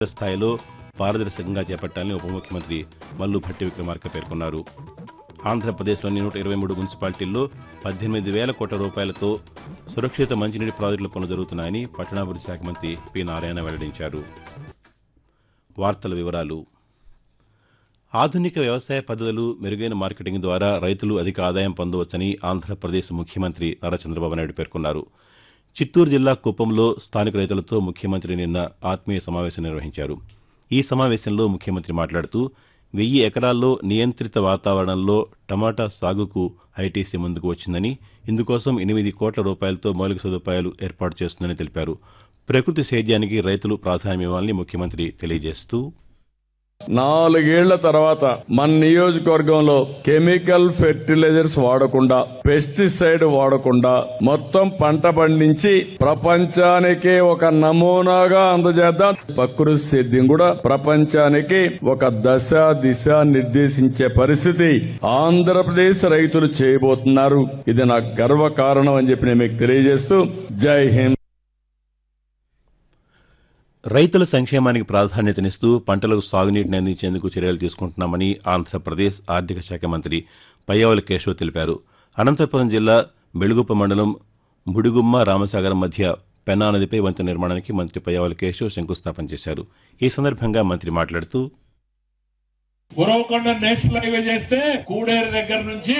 స్థాయిలో పారదర్శకంగా చేపట్టాలని ఉప ముఖ్యమంత్రి మల్లు భట్టి విక్రమార్క పేర్కొన్నారు ఆంధ్రప్రదేశ్లోని నూట ఇరవై మూడు మున్సిపాలిటీల్లో పద్దెనిమిది వేల కోట్ల రూపాయలతో సురక్షిత మంచినీటి ప్రాజెక్టుల పనులు జరుగుతున్నాయని పట్టణాభివృద్ధి శాఖ మంత్రి పి నారాయణ వెల్లడించారు వార్తల వివరాలు ఆధునిక వ్యవసాయ పద్ధతులు మెరుగైన మార్కెటింగ్ ద్వారా రైతులు అధిక ఆదాయం పొందవచ్చని ఆంధ్రప్రదేశ్ ముఖ్యమంత్రి నారా చంద్రబాబు నాయుడు పేర్కొన్నారు చిత్తూరు జిల్లా కుప్పంలో స్థానిక రైతులతో ముఖ్యమంత్రి నిన్న ఆత్మీయ సమావేశం నిర్వహించారు ఈ సమావేశంలో ముఖ్యమంత్రి మాట్లాడుతూ వెయ్యి ఎకరాల్లో నియంత్రిత వాతావరణంలో టమాటా సాగుకు ఐటీసీ ముందుకు వచ్చిందని ఇందుకోసం ఎనిమిది కోట్ల రూపాయలతో మౌలిక సదుపాయాలు ఏర్పాటు చేస్తుందని తెలిపారు ప్రకృతి సేద్యానికి రైతులు ప్రాధాన్యమివ్వాలని ముఖ్యమంత్రి తెలియజేస్తూ నాలుగేళ్ల తర్వాత మన నియోజకవర్గంలో కెమికల్ ఫెర్టిలైజర్స్ వాడకుండా పెస్టిసైడ్ వాడకుండా మొత్తం పంట పండించి ప్రపంచానికి ఒక నమూనాగా అందజేద్దాం ప్రకృతి సేద్యం కూడా ప్రపంచానికి ఒక దశ దిశ నిర్దేశించే పరిస్థితి ఆంధ్రప్రదేశ్ రైతులు చేయబోతున్నారు ఇది నాకు గర్వ కారణం అని చెప్పి నేను మీకు తెలియజేస్తూ జై హింద్ రైతుల సంక్షేమానికి ప్రాధాన్యతనిస్తూ పంటలకు సాగునీటిని అందించేందుకు చర్యలు తీసుకుంటున్నామని ఆంధ్రప్రదేశ్ ఆర్థిక శాఖ మంత్రి పయ్యావుల కేశవ్ తెలిపారు అనంతపురం జిల్లా బెలుగుప్ప మండలం బుడిగుమ్మ రామసాగరం మధ్య పెన్నా నదిపై వంతెన నిర్మాణానికి మంత్రి పయ్యావుల కేశవ్ శంకుస్థాపన చేశారు ఈ సందర్భంగా మంత్రి మాట్లాడుతూ గురవకొండ నేషనల్ హైవే చేస్తే కూడేరు దగ్గర నుంచి